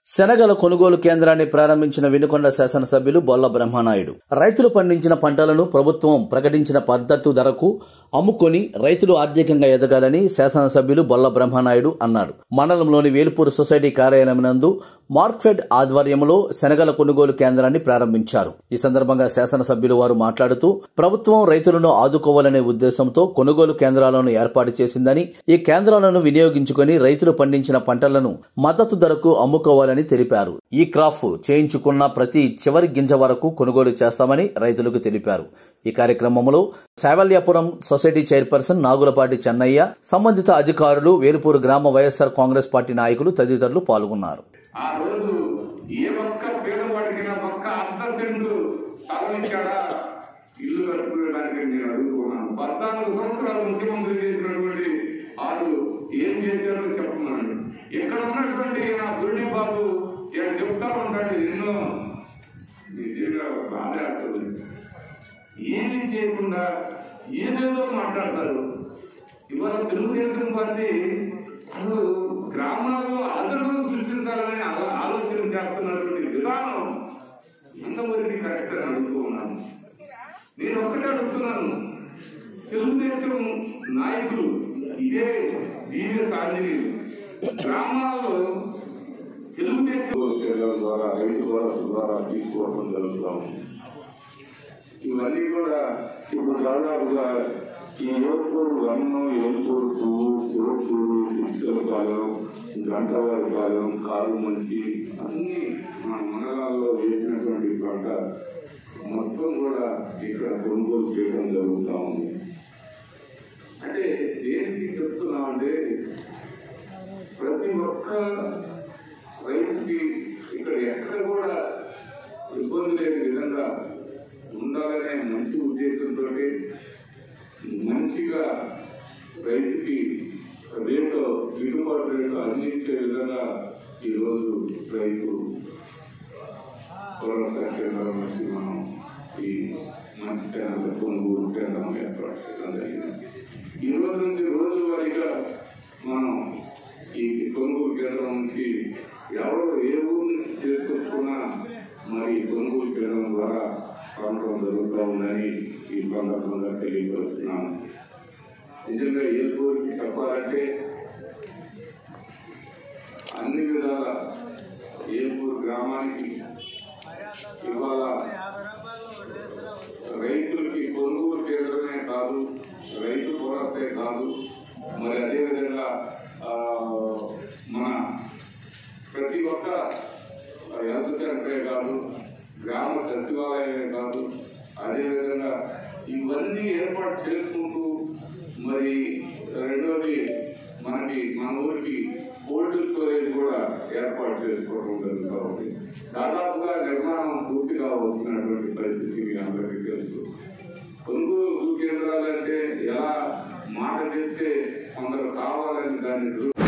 శనగల కొనుగోలు కేంద్రాన్ని ప్రారంభించిన వినుకొండ శాసనసభ్యులు బొల్ల బ్రహ్మనాయుడు రైతులు పండించిన పంటలను ప్రభుత్వం ప్రకటించిన పద్ధతు ధరకు అమ్ముకొని రైతులు ఆర్థికంగా ఎదగాలని శాసనసభ్యులు బొల్ల బ్రహ్మనాయుడు అన్నారు మండలంలోని వేలుపూరు సొసైటీ కార్యాలయం నందు మార్క్ఫెడ్ ఆధ్వర్యంలో శనగల కొనుగోలు కేంద్రాన్ని ప్రారంభించారు ఈ సందర్భంగా శాసనసభ్యులు వారు మాట్లాడుతూ ప్రభుత్వం రైతులను ఆదుకోవాలనే ఉద్దేశంతో కొనుగోలు కేంద్రాలను ఏర్పాటు చేసిందని ఈ కేంద్రాలను వినియోగించుకొని రైతులు పండించిన పంటలను మద్దతు ధరకు అమ్ముకోవాలని తెలిపారు ఈ క్రాఫ్ చేయించుకున్న ప్రతి చివరి గింజ వరకు కొనుగోలు చేస్తామని రైతులకు తెలిపారు ఈ కార్యక్రమంలో శావల్యాపురం సొసైటీ చైర్పర్సన్ నాగులపాటి చెన్నయ్య సంబంధిత అధికారులు వేలుపూరు గ్రామ వైఎస్సార్ కాంగ్రెస్ పార్టీ నాయకులు తదితరులు పాల్గొన్నారు ఆ రోజు ఏ ఒక్క పేదవాడికైనా ఒక్క అర్ధ సెంటు స్థలం ఇచ్చాడా ఇల్లు కట్టుకునేదానికి నేను అడుగుతున్నాను పద్నాలుగు సంవత్సరాలు ముఖ్యమంత్రి చేసినటువంటి వాళ్ళు ఏం చేశారో చెప్పమన్నాడు ఇక్కడ ఉన్నటువంటి నా గురుడి బాబు ఈయన చెప్తా ఉంటాడు ఎన్నో నిజంగా బాధేస్తుంది ఏమీ చేయకుండా ఏదేదో మాట్లాడతారు ఇవాళ తెలుగుదేశం పార్టీ అసలు గ్రామాల్లో అసలు సృష్టించాలని ఆలో- ఆలోచన చేస్తున్నటువంటి విధానం ఎంతవరకు కరెక్ట్ అని అడుగుతూ ఉన్నాను నేను ఒక్కటే అడుగుతున్నాను తెలుగుదేశం నాయకులు ఇదే జీవిఎస్ ఆంజనేయులు గ్రామాల్లో తెలుగుదేశం కేంద్రం ద్వారా రైతు భరోసా ద్వారా తీసుకోవడం జరుగుతాం ఇవన్నీ కూడా ఇప్పుడు దాదాపుగా ఈ ఏడుపూరు వన్ ఏడుపూరు టూ ఏడుపూరు పుస్తల పాలెం గంటవారి పాలెం కాలు మంచి అన్ని మన మండలాల్లో వేసినటువంటి పంట మొత్తం కూడా ఇక్కడ కొనుగోలు చేయడం జరుగుతూ ఉంది అంటే దేనికి చెప్తున్నామంటే ప్రతి ఒక్క రైతుకి ఇక్కడ ఎక్కడ కూడా ఇబ్బంది లేని విధంగా ఉండాలనే మంచి ఉద్దేశంతో మంచిగా రైతుకి రేటు గిట్టుబాటు రేటు అందించే విధంగా ఈరోజు రైతు భరోసా కేంద్రం నుంచి మనం ఈ మంచి కేంద్రం కొనుగోలు కేంద్రం ఏర్పాటు చేయడం జరిగింది ఈ రోజు నుంచి రోజువారీగా మనం ఈ కొనుగోలు కేంద్రం నుంచి ఎవరు ఏ ఊరు నుంచి చేసుకొచ్చుకున్నా మరి ఈ కొనుగోలు కేంద్రం ద్వారా పంపడం జరుగుతూ ఉందని ఈ సందర్భంగా తెలియపరుస్తున్నాను నిజంగా ఏ ఊరికి చెప్పాలంటే అన్ని విధాల ఏపూరు గ్రామానికి ఇవాళ రైతులకి కొనుగోలు కేంద్రమే కాదు రైతు భరోసే కాదు మరి అదేవిధంగా ఆ, మన ప్రతి ఒక్క హెల్త్ సెంటరే కాదు గ్రామ సచివాలయమే కాదు అదేవిధంగా ఇవన్నీ ఏర్పాటు చేసుకుంటూ మరి రెండోది మనకి మన ఊరికి కోల్డ్ స్టోరేజ్ కూడా ఏర్పాటు చేసుకోవడం జరుగుతూ ఉంది దాదాపుగా నిర్మాణం పూర్తిగా వచ్చినటువంటి పరిస్థితి మీ అందరికీ తెలుసు కొనుగోలు కేంద్రాలంటే ఎలా మాట చెప్తే కొందరు కావాలని దాన్ని